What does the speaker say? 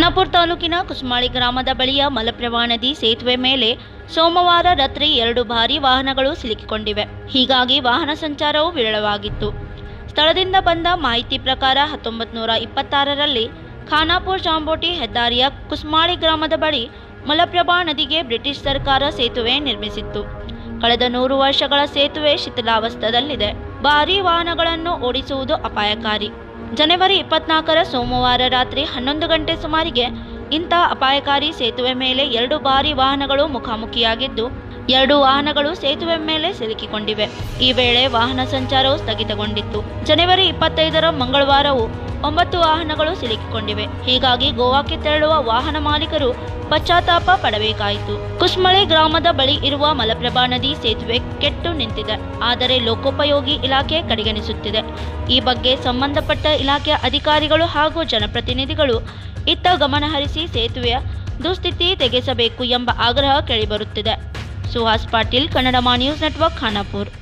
ಖಾನಾಪುರ ತಾಲೂಕಿನ ಕುಸ್ಮಾಳಿ ಗ್ರಾಮದ ಬಳಿಯ ಮಲಪ್ರಭಾ ನದಿ ಸೇತುವೆ ಮೇಲೆ ಸೋಮವಾರ ರಾತ್ರಿ ಎರಡು ಭಾರಿ ವಾಹನಗಳು ಸಿಲುಕಿಕೊಂಡಿವೆ ಹೀಗಾಗಿ ವಾಹನ ಸಂಚಾರವು ವಿರಳವಾಗಿತ್ತು ಸ್ಥಳದಿಂದ ಬಂದ ಮಾಹಿತಿ ಪ್ರಕಾರ ಹತ್ತೊಂಬತ್ತು ನೂರ ಇಪ್ಪತ್ತಾರರಲ್ಲಿ ಖಾನಾಪುರ್ ಜಾಂಬೋಟಿ ಹೆದ್ದಾರಿಯ ಕುಸ್ಮಾಳಿ ಗ್ರಾಮದ ಬಳಿ ಮಲಪ್ರಭಾ ನದಿಗೆ ಬ್ರಿಟಿಷ್ ಸರ್ಕಾರ ಸೇತುವೆ ನಿರ್ಮಿಸಿತ್ತು ಕಳೆದ ನೂರು ವರ್ಷಗಳ ಸೇತುವೆ ಶಿಥಿಲಾವಸ್ಥದಲ್ಲಿದೆ ಭಾರೀ ವಾಹನಗಳನ್ನು ಓಡಿಸುವುದು ಅಪಾಯಕಾರಿ ಜನವರಿ ಇಪ್ಪತ್ನಾಲ್ಕರ ಸೋಮವಾರ ರಾತ್ರಿ ಹನ್ನೊಂದು ಗಂಟೆ ಸುಮಾರಿಗೆ ಇಂಥ ಅಪಾಯಕಾರಿ ಸೇತುವೆ ಮೇಲೆ ಎರಡು ಭಾರಿ ವಾಹನಗಳು ಮುಖಾಮುಖಿಯಾಗಿದ್ದು ಎರಡು ವಾಹನಗಳು ಸೇತುವೆ ಮೇಲೆ ಸಿಲುಕಿಕೊಂಡಿವೆ ಈ ವೇಳೆ ವಾಹನ ಸಂಚಾರವು ಸ್ಥಗಿತಗೊಂಡಿತ್ತು ಜನವರಿ ಇಪ್ಪತ್ತೈದರ ಮಂಗಳವಾರವೂ ಒಂಬತ್ತು ವಾಹನಗಳು ಸಿಲುಕಿಕೊಂಡಿವೆ ಹೀಗಾಗಿ ಗೋವಾಕ್ಕೆ ತೆರಳುವ ವಾಹನ ಮಾಲೀಕರು ಪಶ್ಚಾತ್ತಾಪ ಪಡಬೇಕಾಯಿತು ಕುಸ್ಮಳೆ ಗ್ರಾಮದ ಬಳಿ ಇರುವ ಮಲಪ್ರಭಾ ನದಿ ಸೇತುವೆ ಕೆಟ್ಟು ನಿಂತಿದೆ ಆದರೆ ಲೋಕೋಪಯೋಗಿ ಇಲಾಖೆ ಕಡೆಗಣಿಸುತ್ತಿದೆ ಈ ಬಗ್ಗೆ ಸಂಬಂಧಪಟ್ಟ ಇಲಾಖೆಯ ಅಧಿಕಾರಿಗಳು ಹಾಗೂ ಜನಪ್ರತಿನಿಧಿಗಳು ಇತ್ತ ಗಮನಹರಿಸಿ ಸೇತುವೆಯ ದುಸ್ಥಿತಿ ತೆಗೆಸಬೇಕು ಎಂಬ ಆಗ್ರಹ ಕೇಳಿಬರುತ್ತಿದೆ ಸುಹಾಸ್ ಪಾಟೀಲ್ ಕನ್ನಡ ಮಾ ನ್ಯೂಸ್ ನೆಟ್ವರ್ಕ್ ಖಾನಾಪುರ್